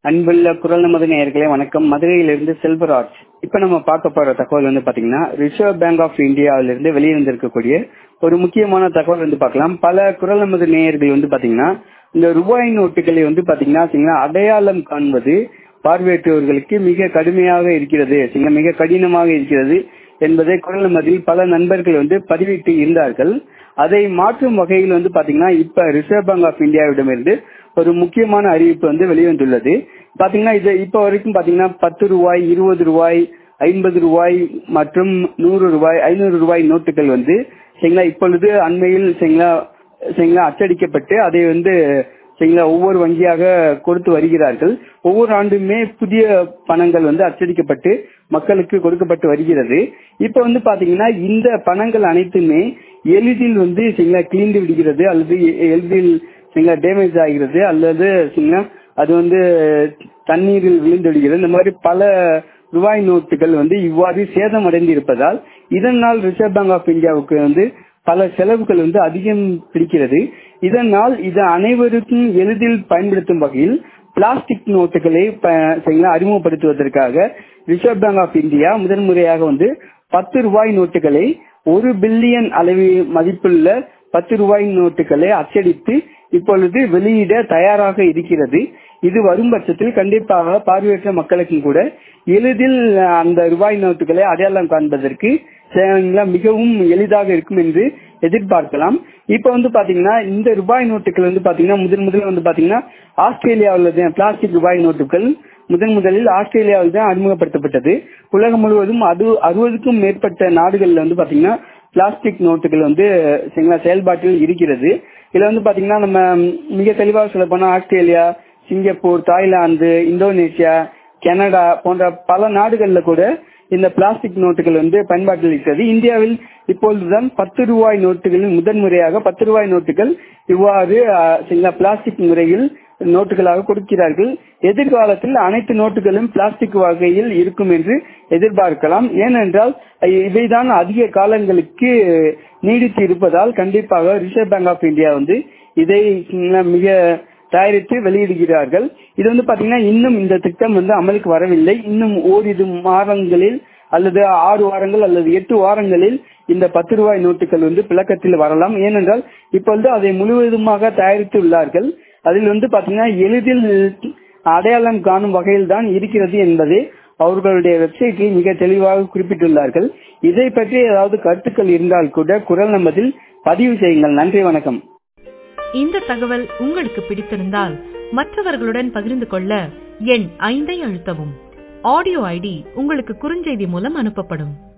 அன்புள்ள குரல் நமது நேயர்களே வணக்கம் மதுரையிலிருந்து செல்வராஜ் இப்ப நம்ம பார்க்க போற தகவல் வந்து பாத்தீங்கன்னா ரிசர்வ் பேங்க் ஆஃப் இந்தியாவிலிருந்து வெளிவந்திருக்கக்கூடிய ஒரு முக்கியமான தகவல் வந்து பார்க்கலாம் பல குரல் நமது நேயர்கள் வந்து பாத்தீங்கன்னா இந்த ரூபாய் நோட்டுகளை வந்து பாத்தீங்கன்னா சரிங்களா, அடையாளம் காண்பது பார்வையற்றவர்களுக்கு மிக கடுமையாக இருக்கிறது சரிங்களா, மிக கடினமாக இருக்கிறது என்பதை குரல் நமதில் பல நண்பர்கள் வந்து பதிவிட்டு இருந்தார்கள் அதை மாற்றும் வகையில் வந்து பாத்தீங்கன்னா இப்ப ரிசர்வ் பேங்க் ஆஃப் இந்தியாவிடமிருந்து ஒரு முக்கியமான அறிவிப்பு வந்து வெளிவந்துள்ளது பாத்தீங்கன்னா இது இப்ப வரைக்கும் பாத்தீங்கன்னா பத்து ரூபாய் இருபது ரூபாய் ஐம்பது ரூபாய் மற்றும் நூறு ரூபாய் ஐநூறு ரூபாய் நோட்டுகள் வந்து சரிங்களா இப்பொழுது அண்மையில் சரிங்களா சரிங்களா அச்சடிக்கப்பட்டு அதை வந்து சரிங்களா ஒவ்வொரு வங்கியாக கொடுத்து வருகிறார்கள் ஒவ்வொரு ஆண்டுமே புதிய பணங்கள் வந்து அச்சடிக்கப்பட்டு மக்களுக்கு கொடுக்கப்பட்டு வருகிறது இப்ப வந்து பாத்தீங்கன்னா இந்த பணங்கள் அனைத்துமே எளிதில் வந்து சரிங்களா கிழிந்து விடுகிறது அல்லது எ- எளிதில் சரிங்களா டேமேஜ் ஆகிறது அல்லது சரிங்களா அது வந்து தண்ணீரில் விழுந்து விடுகிறது இந்த மாதிரி பல ரூபாய் நோட்டுகள் வந்து இவ்வாறு சேதமடைந்து இருப்பதால் இதனால் ரிசர்வ் பேங்க் ஆஃப் இந்தியாவுக்கு வந்து பல செலவுகள் வந்து அதிகம் பிடிக்கிறது இதனால் இது அனைவருக்கும் எளிதில் பயன்படுத்தும் வகையில் பிளாஸ்டிக் நோட்டுகளை ப- சரிங்களா அறிமுகப்படுத்துவதற்காக ரிசர்வ் பேங்க் ஆஃப் இந்தியா முதன்முறையாக வந்து பத்து ரூபாய் நோட்டுகளை ஒரு பில்லியன் அளவு மதிப்புள்ள பத்து ரூபாய் நோட்டுகளை அச்சடித்து இப்பொழுது வெளியிட தயாராக இருக்கிறது இது வரும் பட்சத்தில் கண்டிப்பாக பார்வையற்ற மக்களுக்கும் கூட எளிதில் அந்த ரூபாய் நோட்டுகளை அடையாளம் காண்பதற்கு சரிங்களா, மிகவும் எளிதாக இருக்கும் என்று எதிர்பார்க்கலாம் இப்ப வந்து பாத்தீங்கன்னா இந்த ரூபாய் நோட்டுகள் வந்து பாத்தீங்கன்னா முதன் முதல்ல வந்து பாத்தீங்கன்னா ஆஸ்திரேலியாவில் தான் பிளாஸ்டிக் ரூபாய் நோட்டுகள் முதன் முதலில் ஆஸ்திரேலியாவில் தான் அறிமுகப்படுத்தப்பட்டது உலகம் முழுவதும் அது அறுபதுக்கும் மேற்பட்ட நாடுகள்ல வந்து பாத்தீங்கன்னா பிளாஸ்டிக் நோட்டுகள் வந்து சரிங்களா செயல்பாட்டில் இருக்கிறது இதுல வந்து பாத்தீங்கன்னா நம்ம மிக தெளிவாக சொல்ல போனா Australia Singapore Thailand Indonesia Canada போன்ற பல நாடுகள்ல கூட இந்த பிளாஸ்டிக் நோட்டுகள் வந்து பயன்பாட்டில் இருக்கிறது இந்தியாவில் இப்பொழுதுதான் பத்து ரூபாய் நோட்டுகளில் முதன்முறையாக பத்து ரூபாய் நோட்டுகள் இவ்வாறு அஹ், சரிங்களா பிளாஸ்டிக் முறையில் நோட்டுகளாக கொடுக்கிறார்கள் எதிர்காலத்தில் அனைத்து நோட்டுகளும் பிளாஸ்டிக் வகையில் இருக்கும் என்று எதிர்பார்க்கலாம் ஏனென்றால் அஹ், இவைதான் அதிக காலங்களுக்கு நீடித்து இருப்பதால் கண்டிப்பாக ரிசர்வ் பேங்க் ஆஃப் இந்தியா வந்து இதை சரிங்களா, மிக தயாரித்து வெளியிடுகிறார்கள் இது வந்து பாத்தீங்கன்னா இன்னும் இந்த திட்டம் வந்து அமலுக்கு வரவில்லை இன்னும் ஓரிரு வாரங்களில் அல்லது ஆறு வாரங்கள் அல்லது எட்டு வாரங்களில் இந்த பத்து ரூபாய் நோட்டுகள் வந்து பிளக்கத்தில் வரலாம் ஏனென்றால் இப்பொழுது அதை முழுவதுமாக தயாரித்து உள்ளார்கள் அதில் வந்து பாத்தீங்கன்னா எளிதில் அடையாளம் காணும் வகையில் தான் இருக்கிறது என்பதை அவர்களுடைய வெப்சைட்டில் மிக தெளிவாக குறிப்பிட்டுள்ளார்கள் இதை பற்றி ஏதாவது கருத்துக்கள் இருந்தால் கூட குரல் நமதில் பதிவு செய்யுங்கள் நன்றி வணக்கம் இந்த தகவல் உங்களுக்கு பிடித்திருந்தால் மற்றவர்களுடன் பகிர்ந்து கொள்ள எண் ஐந்தை அழுத்தவும் ஆடியோ ஐடி உங்களுக்கு குறுஞ்செய்தி மூலம் அனுப்பப்படும்